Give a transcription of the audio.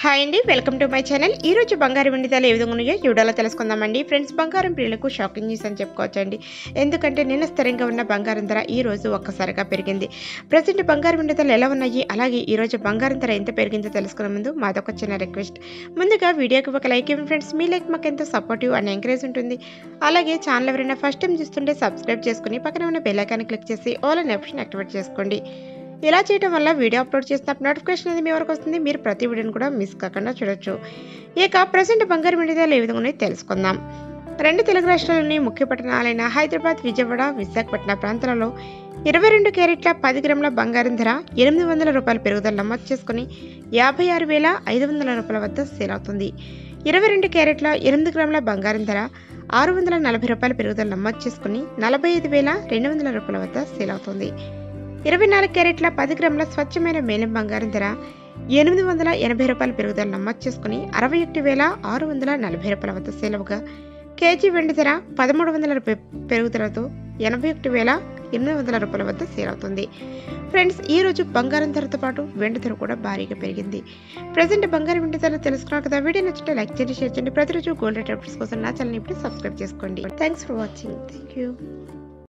hi అండి welcome to my channel ఈ రోజు బంగారం వెండి ధరలు ఏ విధంగా ఉన్నాయో చూడాలో తెలుసుకుందామండి ఫ్రెండ్స్ బంగారం ప్రియులకు షాకింగ్ న్యూస్ అని చెప్పుకోవచ్చండి ఎందుకంటే నిన్న స్థిరంగా ఉన్న బంగారం ధర ఈ రోజు ఒక్కసారిగా పెరిగింది ప్రజెంట్ బంగారం వెండి ధరలు ఎలా ఉన్నాయి అలాగే ఈ రోజు బంగారం ధర ఎంత పెరిగిందో తెలుసుకునే ముందు మాదొక చిన్న రిక్వెస్ట్ ముందుగా వీడియోకి ఒక లైక్ ఇవ్వండి ఫ్రెండ్స్ మీ లైక్ మాకు ఎంతో సపోర్టివ్ అండ్ ఎంకరేజ్ ఉంటుంది అలాగే ఛానల్ ఎవరైనా ఫస్ట్ టైం చూస్తుంటే సబ్స్క్రైబ్ చేసుకుని పక్కన ఉన్న బెల్ ఐకాన్ క్లిక్ చేసి ఆల్ అనే ఆప్షన్ యాక్టివేట్ చేసుకోండి ఇలా చేయడం వల్ల వీడియో అప్లోడ్ చేసినప్పుడు నోటిఫికేషన్ అనేది మీ వరకు వస్తుంది మీరు ప్రతి వీడియోని కూడా మిస్ కాకుండా చూడొచ్చు ఇక ప్రజెంట్ బంగారు విడుదల ఏ విధంగా ఉన్నాయో తెలుసుకుందాం రెండు తెలుగు రాష్ట్రాల్లోని ముఖ్య పట్టణాలైన హైదరాబాద్ విజయవాడ విశాఖపట్నం ప్రాంతాలలో ఇరవై రెండు క్యారెట్ల పది గ్రాముల బంగారం ధర ఎనిమిది వందల రూపాయల పెరుగుదల నమోదు చేసుకుని యాభై ఆరు వేల ఐదు వందల రూపాయల వద్ద సేల్ అవుతుంది ఇరవై రెండు క్యారెట్ల ఎనిమిది గ్రాముల బంగారం ధర ఆరు వందల నలభై రూపాయల పెరుగుదల నమోదు చేసుకుని నలభై ఐదు వేల రెండు వందల రూపాయల వద్ద సేల్ అవుతుంది ఇరవై నాలుగు క్యారెట్ల పది గ్రాముల స్వచ్ఛమైన మేలిం బంగారం ధర ఎనిమిది వందల ఎనభై రూపాయల పెరుగుదల నమోదు చేసుకుని అరవై ఒకటి వేల ఆరు వందల నలభై రూపాయల వద్ద సేలవుగా కేజీ వెండి ధర పదమూడు వందల రూపాయ పెరుగుదలతో ఎనభై ఒకటి వేల ఎనిమిది వందల రూపాయల వద్ద సేల్ అవుతుంది ఫ్రెండ్స్ ఈ రోజు బంగారం ధరతో పాటు వెండి ధర కూడా భారీగా పెరిగింది ప్రజెంట్ బంగారం వెండి ధర తెలుసుకున్నారు కదా వీడియో నచ్చితే లైక్ చేయండి షేర్ చేయండి ప్రతిరోజు గోల్డ్ రేట్ అప్డేట్స్ కోసం నా ఛానల్ ఇప్పుడు సబ్స్క్రైబ్ చేసుకోండి thanks for watching thank you